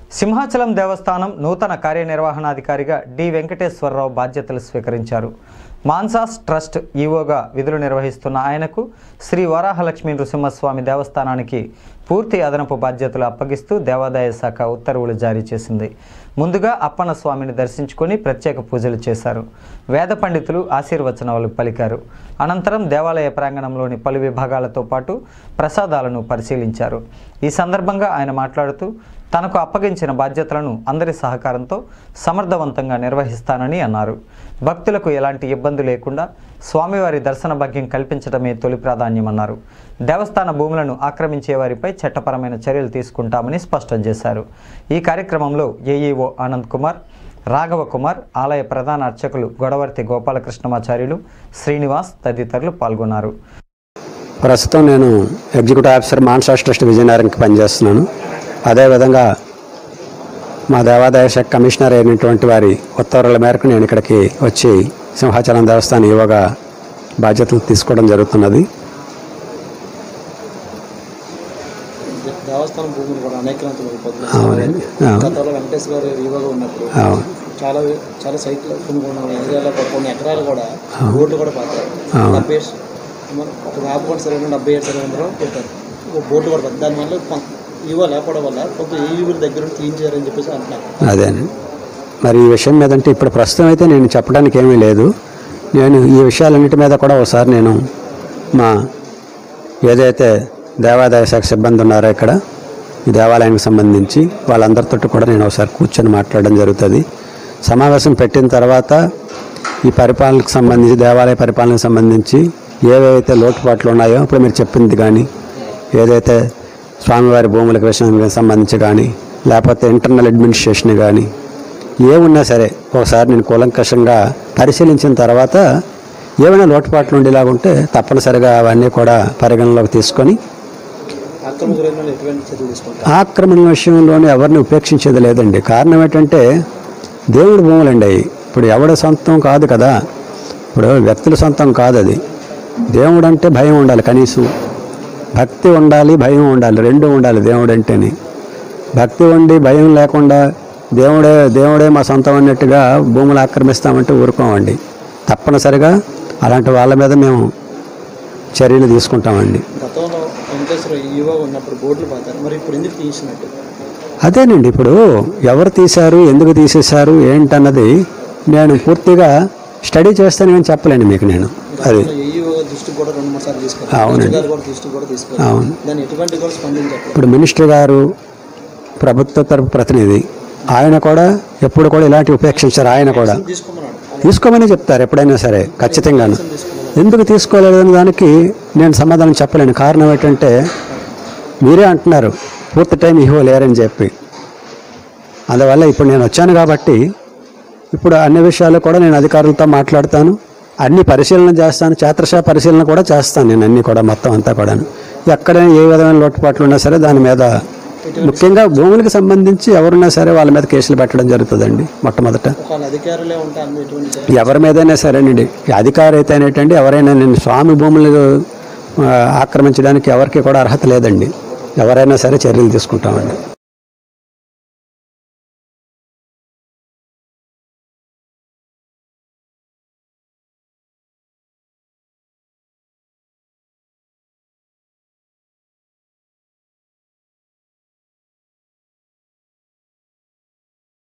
సింహాచలం దేవస్థానం నూతన కార్యనిర్వహణాధికారిగా డి వెంకటేశ్వరరావు బాధ్యతలు స్వీకరించారు మాన్సాస్ ట్రస్ట్ ఈవోగా విధులు నిర్వహిస్తున్న ఆయనకు శ్రీ వరాహలక్ష్మీ నృసింహస్వామి దేవస్థానానికి పూర్తి అదనపు బాధ్యతలు అప్పగిస్తూ దేవాదాయ శాఖ ఉత్తర్వులు జారీ చేసింది ముందుగా అప్పన్న స్వామిని దర్శించుకొని ప్రత్యేక పూజలు చేశారు వేద పండితులు ఆశీర్వచనాలు పలికారు అనంతరం దేవాలయ ప్రాంగణంలోని పలు విభాగాలతో పాటు ప్రసాదాలను పరిశీలించారు ఈ సందర్భంగా ఆయన మాట్లాడుతూ తనకు అప్పగించిన బాధ్యతలను అందరి సహకారంతో సమర్థవంతంగా నిర్వహిస్తానని అన్నారు భక్తులకు ఎలాంటి ఇబ్బంది లేకుండా స్వామివారి దర్శన భాగ్యం కల్పించడమే తొలి ప్రాధాన్యమన్నారు దేవస్థాన భూములను ఆక్రమించే వారిపై చట్టపరమైన చర్యలు తీసుకుంటామని స్పష్టం చేశారు ఈ కార్యక్రమంలో ఏఈఓ ఆనంద్ కుమార్ రాఘవ కుమార్ ఆలయ ప్రధాన అర్చకులు గొడవర్తి గోపాలకృష్ణమాచార్యులు శ్రీనివాస్ తదితరులు పాల్గొన్నారు ప్రస్తుతం నేను ఎగ్జిక్యూటివ్ ఆఫీసర్ మాన్సాస్ ట్రస్ట్ విజయనగరంకి పనిచేస్తున్నాను అదేవిధంగా మా దేవాదాయ శాఖ కమిషనర్ అయినటువంటి వారి ఉత్తర్వుల మేరకు నేను ఇక్కడికి వచ్చి సింహాచలం దేవస్థానం యువగా బాధ్యతలు తీసుకోవడం జరుగుతున్నది దేవస్థానం భూములు కూడా అనేకలంతం అయిపోతున్నాయి అవునండి అవును గతంలో వెంకటేశ్వర గారు రీవోగా ఉన్నప్పుడు అవును చాలా చాలా సైట్లు కొన్ని కొన్ని ఏరియాలో కూడా కొన్ని ఎకరాలు కూడా రోడ్లు కూడా పడతాయి అవును. డెబ్బై ఏడు- మన- ఒక వేపకొండ సర్వే డెబ్బై ఏడు సర్వే నెంబర్ పెట్టారు ఒక బోర్డు కూడా పడుతుంది దానివల్ల కొంత ఈవో లేకపోవడం వల్ల కొంత ఈవీ దగ్గర నుండి క్లీన్ చేయాలని చెప్పేసి అంటున్నారు అదేనండి మరి ఈ విషయం మీద అంటే ఇప్పుడు ప్రస్తుతం అయితే నేను చెప్పడానికి ఏమీ లేదు నేను ఈ విషయాలన్నిటి మీద కూడా ఒకసారి నేను మా ఏదైతే దేవాదాయ శాఖ సిబ్బంది ఉన్నారో ఇక్కడ ఈ దేవాలయానికి సంబంధించి వాళ్ళందరితో కూడా నేను ఒకసారి కూర్చొని మాట్లాడడం జరుగుతుంది సమావేశం పెట్టిన తర్వాత ఈ పరిపాలనకు సంబంధించి దేవాలయ పరిపాలనకు సంబంధించి ఏవైతే లోటుపాట్లు ఉన్నాయో ఇప్పుడు మీరు చెప్పింది కానీ ఏదైతే స్వామివారి భూములకు విషయానికి సంబంధించి కానీ లేకపోతే ఇంటర్నల్ అడ్మినిస్ట్రేషన్ కానీ ఏమున్నా సరే ఒకసారి నేను కూలంకషంగా పరిశీలించిన తర్వాత ఏమైనా లోటుపాట్లు ఉండేలాగా ఉంటే తప్పనిసరిగా అవన్నీ కూడా పరిగణలోకి తీసుకొని అక్రమ గురైన వాళ్ళు ఎటువంటి చర్యలు తీసుకుంటారు ఆక్రమణ విషయంలోనే ఎవరిని ఉపేక్షించేది లేదండి కారణం ఏంటంటే దేవుడి భూములండి అవి ఇప్పుడు ఎవడి సొంతం కాదు కదా ఇప్పుడు వ్యక్తుల సొంతం కాదు అది దేవుడు అంటే భయం ఉండాలి కనీసం భక్తి ఉండాలి భయం ఉండాలి రెండు ఉండాలి దేవుడు అంటేనే భక్తి ఉండి భయం లేకుండా దేవుడే దేవుడే మా సొంతం అన్నట్టుగా భూములు ఆక్రమిస్తామంటే ఊరుకోమండి తప్పనిసరిగా అలాంటి వాళ్ళ మీద మేము చర్యలు తీసుకుంటామండి గతంలో వెంకటేశ్వర ఈవో ఉన్నప్పుడు బోర్డులు పడతారు మరి ఇప్పుడు ఎందుకు తీసినట్టు అదేనండి ఇప్పుడు ఎవరు తీశారు ఎందుకు తీసేశారు ఏంటన్నది నేను పూర్తిగా స్టడీ చేస్తాను నేను చెప్పలేను మీకు నేను అది ఏఈఓ దృష్టికి కూడా రెండు మూడు సార్లు తీసుకెళ్ళారు అవునండి. మినిస్టర్ గారు కూడా దృష్టికి కూడా తీసుకెళ్ళారు అవును దాన్ని ఎటువంటి కూడా స్పందించారు ఇప్పుడు మినిస్టర్ గారు ప్రభుత్వ తరపు ప్రతినిధి ఆయన కూడా ఎప్పుడు కూడా ఇలాంటి ఉపేక్షించారు ఆయన కూడా తీసుకోమన్నాడు తీసుకోమని చెప్తారు ఎప్పుడైనా సరే ఖచ్చితంగాను ఎందుకు తీసుకోలేదని దానికి నేను సమాధానం చెప్పలేను కారణం ఏంటంటే మీరే అంటున్నారు పూర్తి టైం ఇవ్వ లేరని చెప్పి అందువల్ల ఇప్పుడు నేను వచ్చాను కాబట్టి ఇప్పుడు అన్ని విషయాలు కూడా నేను అధికారులతో మాట్లాడతాను అన్ని పరిశీలన చేస్తాను చేత్రశా పరిశీలన కూడా చేస్తాను నేను అన్ని కూడా మొత్తం అంతా కూడాను ఎక్కడ ఏ విధమైన లోటుపాట్లు ఉన్నా సరే దాని మీద ముఖ్యంగా భూములకు సంబంధించి ఎవరున్నా సరే వాళ్ళ మీద కేసులు పెట్టడం జరుగుతుందండి మొట్టమొదట ఒకవేళ అధికారులే ఉంటే అన్ని ఎటువంటి చర్యలు ఎవరి మీదైనా సరేనండి ఈ అధికారి అయితే అనేటండి ఎవరైనా నేను స్వామి భూములు ఆ, ఆక్రమించడానికి ఎవరికి కూడా అర్హత లేదండి ఎవరైనా సరే చర్యలు తీసుకుంటామండి